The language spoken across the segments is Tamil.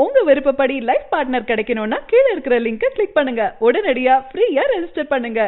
உங்க விருப்பப்படி லைஃப் பார்ட்னர் கிடைக்கணும்னா கீழே இருக்கிற லிங்கை கிளிக் பண்ணுங்க உடனடியா ஃப்ரீயா ரெஜிஸ்டர் பண்ணுங்க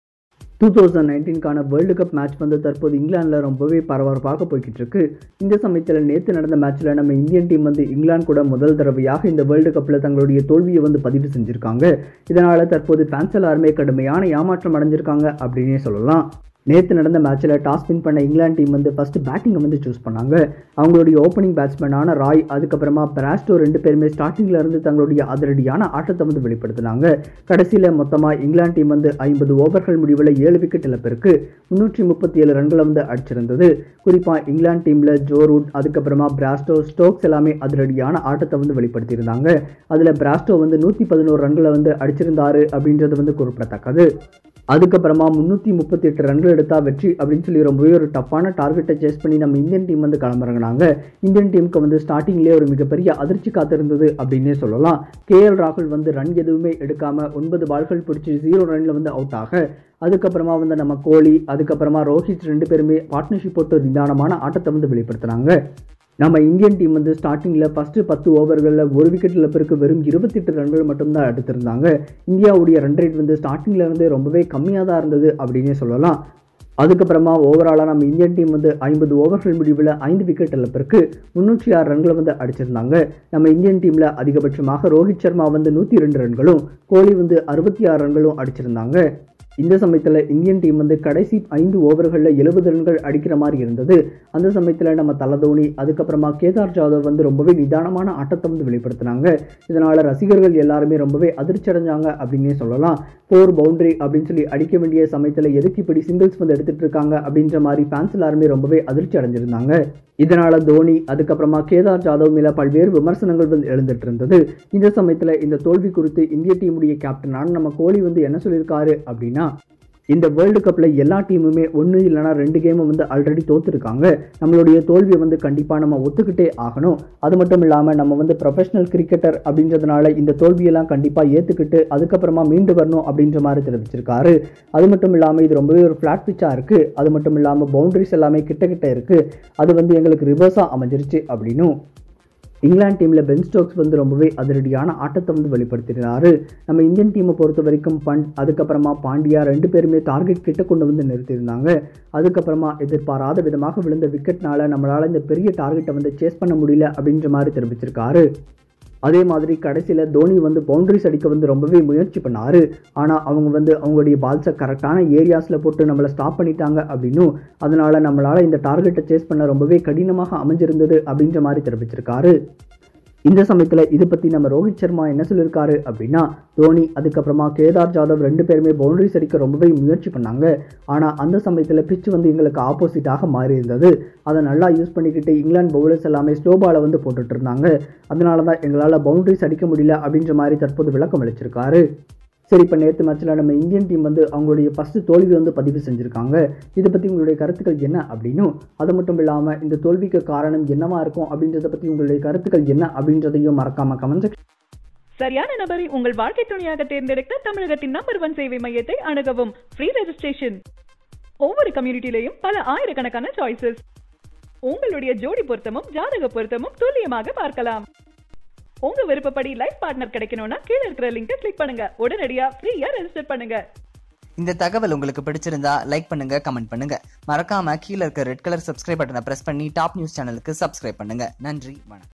டூ தௌசண்ட் நைன்டீன்கான வேர்ல்டு கப் மேட்ச் வந்து தற்போது இங்கிலாந்தில் ரொம்பவே பரபரப்பாக போய்கிட்டு இருக்கு இந்த சமயத்தில் நேற்று நடந்த மேட்ச்சில் நம்ம இந்தியன் டீம் வந்து இங்கிலாந்து கூட முதல் தடவையாக இந்த வேர்ல்டு கப்பில் தங்களுடைய தோல்வியை வந்து பதிவு செஞ்சுருக்காங்க இதனால் தற்போது ஃபேன்ஸ் எல்லாருமே கடுமையான ஏமாற்றம் அடைஞ்சிருக்காங்க அப்படின்னே சொல்லலாம் நேற்று நடந்த மேட்ச்சில் டாஸ் வின் பண்ண இங்கிலாந்து டீம் வந்து ஃபஸ்ட்டு பேட்டிங்கை வந்து சூஸ் பண்ணாங்க அவங்களுடைய ஓப்பனிங் பேட்ஸ்மேனான ராய் அதுக்கப்புறமா பிராஸ்டோ ரெண்டு பேருமே ஸ்டார்டிங்கில் இருந்து தங்களுடைய அதிரடியான ஆட்டத்தை வந்து வெளிப்படுத்தினாங்க கடைசியில் மொத்தமாக இங்கிலாந்து டீம் வந்து ஐம்பது ஓவர்கள் முடிவில் ஏழு விக்கெட் இழப்பிற்கு முந்நூற்றி முப்பத்தி ஏழு ரன்களை வந்து அடிச்சிருந்தது குறிப்பாக இங்கிலாந்து டீமில் ஜோரூட் அதுக்கப்புறமா பிராஸ்டோ ஸ்டோக்ஸ் எல்லாமே அதிரடியான ஆட்டத்தை வந்து வெளிப்படுத்தியிருந்தாங்க அதில் பிராஸ்டோ வந்து நூற்றி பதினோரு ரன்களை வந்து அடிச்சிருந்தாரு அப்படின்றது வந்து குறிப்பிடத்தக்கது அதுக்கப்புறமா முந்நூற்றி முப்பத்தி எட்டு ரன்கள் எடுத்தால் வெற்றி அப்படின்னு சொல்லி ரொம்பவே ஒரு டஃப்பான டார்கெட்டை சேஸ் பண்ணி நம்ம இந்தியன் டீம் வந்து களமிறங்கினாங்க இந்தியன் டீமுக்கு வந்து ஸ்டார்டிங்லேயே ஒரு மிகப்பெரிய அதிர்ச்சி காத்திருந்தது அப்படின்னே சொல்லலாம் கேஎல் ராகுல் வந்து ரன் எதுவுமே எடுக்காமல் ஒன்பது பால்கள் பிடிச்சி ஜீரோ ரனில் வந்து அவுட் ஆக அதுக்கப்புறமா வந்து நம்ம கோலி அதுக்கப்புறமா ரோஹித் ரெண்டு பேருமே பார்ட்னர்ஷிப் போட்டு ஒரு நிதானமான ஆட்டத்தை வந்து வெளிப்படுத்தினாங்க நம்ம இந்தியன் டீம் வந்து ஸ்டார்டிங்கில் ஃபஸ்ட்டு பத்து ஓவர்களில் ஒரு விக்கெட் இழப்பிற்கு வெறும் இருபத்தெட்டு ரன்கள் மட்டும்தான் எடுத்திருந்தாங்க இந்தியாவுடைய ரன் ரேட் வந்து ஸ்டார்டிங்கில் இருந்தே ரொம்பவே கம்மியாக தான் இருந்தது அப்படின்னே சொல்லலாம் அதுக்கப்புறமா ஓவராலாக நம்ம இந்தியன் டீம் வந்து ஐம்பது ஓவர்கள் முடிவில் ஐந்து விக்கெட் இழப்பிற்கு முந்நூற்றி ஆறு ரன்களை வந்து அடிச்சிருந்தாங்க நம்ம இந்தியன் டீமில் அதிகபட்சமாக ரோஹித் சர்மா வந்து நூற்றி ரெண்டு ரன்களும் கோலி வந்து அறுபத்தி ஆறு ரன்களும் அடிச்சிருந்தாங்க இந்த சமயத்தில் இந்தியன் டீம் வந்து கடைசி ஐந்து ஓவர்களில் எழுபது ரன்கள் அடிக்கிற மாதிரி இருந்தது அந்த சமயத்தில் நம்ம தலதோனி அதுக்கப்புறமா கேதார் ஜாதவ் வந்து ரொம்பவே நிதானமான ஆட்டத்தை வந்து வெளிப்படுத்தினாங்க இதனால் ரசிகர்கள் எல்லாருமே ரொம்பவே அதிர்ச்சி அடைஞ்சாங்க அப்படின்னே சொல்லலாம் ஃபோர் பவுண்டரி அப்படின்னு சொல்லி அடிக்க வேண்டிய சமயத்தில் எதுக்கு இப்படி சிங்கிள்ஸ் வந்து எடுத்துட்டு இருக்காங்க அப்படின்ற மாதிரி ஃபேன்ஸ் எல்லாருமே ரொம்பவே அதிர்ச்சி அடைஞ்சிருந்தாங்க இதனால தோனி அதுக்கப்புறமா கேதார் ஜாதவ் மேல பல்வேறு விமர்சனங்கள் வந்து எழுந்துட்டு இருந்தது இந்த சமயத்தில் இந்த தோல்வி குறித்து இந்திய டீமுடைய கேப்டனான நம்ம கோலி வந்து என்ன சொல்லியிருக்காரு அப்படின்னா இந்த வேர்ல்டு கப்பில் எல்லா டீமுமே ஒன்று இல்லைனா ரெண்டு கேமை வந்து ஆல்ரெடி தோத்துருக்காங்க நம்மளுடைய தோல்வியை வந்து கண்டிப்பாக நம்ம ஒத்துக்கிட்டே ஆகணும் அது மட்டும் இல்லாமல் நம்ம வந்து ப்ரொஃபஷனல் கிரிக்கெட்டர் அப்படின்றதுனால இந்த தோல்வியெல்லாம் கண்டிப்பாக ஏற்றுக்கிட்டு அதுக்கப்புறமா மீண்டு வரணும் அப்படின்ற மாதிரி தெரிவிச்சிருக்காரு அது மட்டும் இல்லாமல் இது ரொம்பவே ஒரு ஃப்ளாட் பிச்சாக இருக்குது அது மட்டும் இல்லாமல் பவுண்டரிஸ் எல்லாமே கிட்ட கிட்ட இருக்குது அது வந்து எங்களுக்கு ரிவர்ஸாக அமைஞ்சிருச்சு அப்படின்னும் இங்கிலாந்து டீமில் பென் ஸ்டோக்ஸ் வந்து ரொம்பவே அதிரடியான ஆட்டத்தை வந்து வெளிப்படுத்தினாரு நம்ம இந்தியன் டீமை பொறுத்த வரைக்கும் பண்ட் அதுக்கப்புறமா பாண்டியா ரெண்டு பேருமே டார்கெட் கிட்ட கொண்டு வந்து நிறுத்தியிருந்தாங்க அதுக்கப்புறமா எதிர்பாராத விதமாக விழுந்த விக்கெட்னால நம்மளால் இந்த பெரிய டார்கெட்டை வந்து சேஸ் பண்ண முடியல அப்படின்ற மாதிரி தெரிவிச்சிருக்காரு அதே மாதிரி கடைசியில் தோனி வந்து பவுண்டரிஸ் அடிக்க வந்து ரொம்பவே முயற்சி பண்ணார் ஆனால் அவங்க வந்து அவங்களுடைய பால்ஸை கரெக்டான ஏரியாஸில் போட்டு நம்மளை ஸ்டாப் பண்ணிட்டாங்க அப்படின்னும் அதனால் நம்மளால் இந்த டார்கெட்டை சேஸ் பண்ண ரொம்பவே கடினமாக அமைஞ்சிருந்தது அப்படின்ற மாதிரி தெரிவிச்சிருக்காரு இந்த சமயத்தில் இதை பற்றி நம்ம ரோஹித் சர்மா என்ன சொல்லியிருக்காரு அப்படின்னா தோனி அதுக்கப்புறமா கேதார் ஜாதவ் ரெண்டு பேருமே பவுண்டரிஸ் அடிக்க ரொம்பவே முயற்சி பண்ணாங்க ஆனால் அந்த சமயத்தில் பிச் வந்து எங்களுக்கு ஆப்போசிட்டாக மாறி இருந்தது அதை நல்லா யூஸ் பண்ணிக்கிட்டு இங்கிலாந்து பவுலர்ஸ் எல்லாமே ஸ்லோ பாலை வந்து போட்டுட்டு இருந்தாங்க அதனால தான் எங்களால் பவுண்டரிஸ் அடிக்க முடியல அப்படின்ற மாதிரி தற்போது விளக்கம் அளிச்சிருக்காரு சரி இப்போ நேற்று மேட்ச்சில் நம்ம இந்தியன் டீம் வந்து அவங்களுடைய ஃபஸ்ட்டு தோல்வி வந்து பதிவு செஞ்சுருக்காங்க இதை பற்றி உங்களுடைய கருத்துக்கள் என்ன அப்படின்னும் அது மட்டும் இல்லாமல் இந்த தோல்விக்கு காரணம் என்னவா இருக்கும் அப்படின்றத பற்றி உங்களுடைய கருத்துக்கள் என்ன அப்படின்றதையும் மறக்காம கமெண்ட் சரியான நபரை உங்கள் வாழ்க்கை துணையாக தேர்ந்தெடுக்க தமிழகத்தின் நம்பர் ஒன் சேவை மையத்தை அணுகவும் ஃப்ரீ ரெஜிஸ்ட்ரேஷன் ஒவ்வொரு கம்யூனிட்டிலையும் பல ஆயிரக்கணக்கான சாய்ஸஸ் உங்களுடைய ஜோடி பொருத்தமும் ஜாதக பொருத்தமும் துல்லியமாக பார்க்கலாம் உங்க விருப்பப்படி லைஃப் பார்ட்னர் கிடைக்கணும்னா கீழே இருக்கிற லிங்கை கிளிக் பண்ணுங்க உடனடியா ஃப்ரீயா ரெஜிஸ்டர் பண்ணுங்க இந்த தகவல் உங்களுக்கு பிடிச்சிருந்தா லைக் பண்ணுங்க கமெண்ட் பண்ணுங்க மறக்காம கீழே இருக்க ரெட் கலர் சப்ஸ்கிரைப் பட்டனை பிரஸ் பண்ணி டாப் நியூஸ் சேனலுக்கு சப்ஸ்கிரைப் பண்ணுங்க நன்றி வணக்கம்